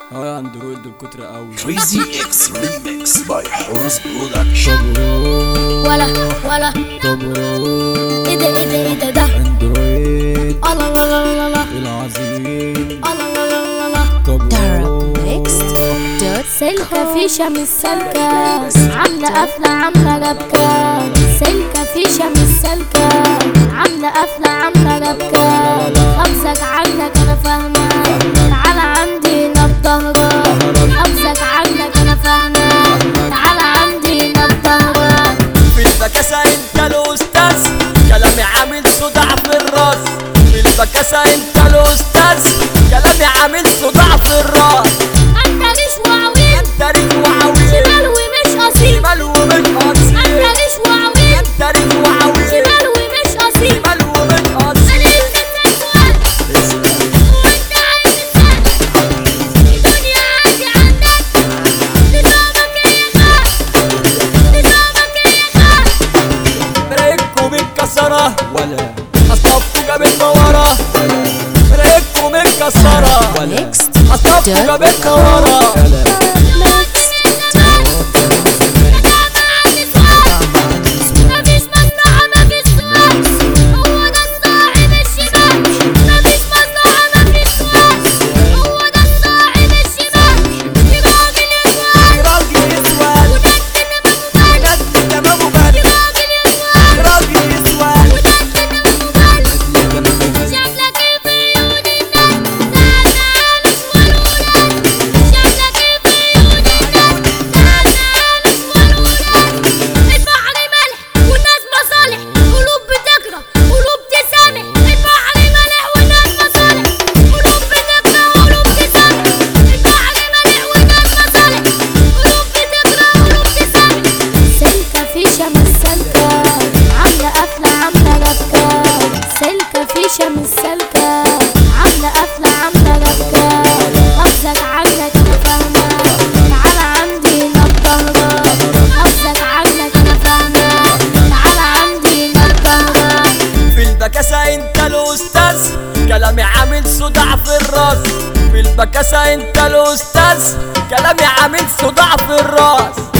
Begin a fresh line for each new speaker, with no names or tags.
اه اندرويد بكتر قوي
كريزي اكس ريميكس باي حورس برودكشن
ولا ولا ايه ده ايه ده ايه ده ده
اندرويد
الله لا لا لا لا
العظيم
الله لا لا لا لا
كبروا
سلكة فيشة مش سلكة عاملة قفلة عاملة ربكة سلكة فيشة مش سلكة عاملة قفلة عاملة ربكة خبزك عنك أنا فاهمة تعالى عندي هنا بضهرك خبزك عنك أنا فاهمة تعالى عندي هنا بضهرك
في البكاسة انت الاستاذ كلامي عامل صداع في الراس في البكاسة انت الاستاذ كلامي عامل صداع في الراس
أنت ريش وعويل
انت ريح وعويل
شمال ومش أصيل
شمال ومش
أنت
قصير
ريش وعويل
انت ريح وعويل
شمال ومش أصيل
شمال ومش
أنا
قصير
لسه سؤال وانت عايز تسأل الدنيا عندي عندك نظامك ايه خاف نظامك ايه خاف
بريكو متكسرة
ولا
اصطفوا جابتنا ورا بريكو متكسرة
ولا
اصطفوا جابتنا ورا
ولا
مفيش مصلحة مفيش سؤال هو ده الصاحب الشمال مفيش مصلحة مفيش سؤال هو ده الصاحب الشمال راجل يسوال
راجل يسوال
ونكت دماغه بال
نت تمامه بال
راجل يسوال
راجل يسوال
ونكت دماغه بال شكلك ايه في عيون الناس زعلانك والولاد شكلك ايه في عيون الناس زعلانك والولاد البحر ملح والناس مصالح قلوب بتكره قلوب تسامح البحر ملح والناس مصالح قلوب بتكره قلوب تسامح البحر ملح والناس مصالح قلوب بتكره قلوب تسامح سلكة فيشة مش سلكة عاملة قفلة عاملة ربكة سلكة فيشة مش سلكة عاملة قفلة عاملة ربكة قصدك عنك أنا فاهمة تعالى عندي هنا بضهرك قصدك عنك أنا فاهمة تعالى عندي هنا بضهرك
في البكاسة انت الاستاذ كلامي عامل صداع في الراس في البكاسة انت الاستاذ كلامي عامل صداع في الراس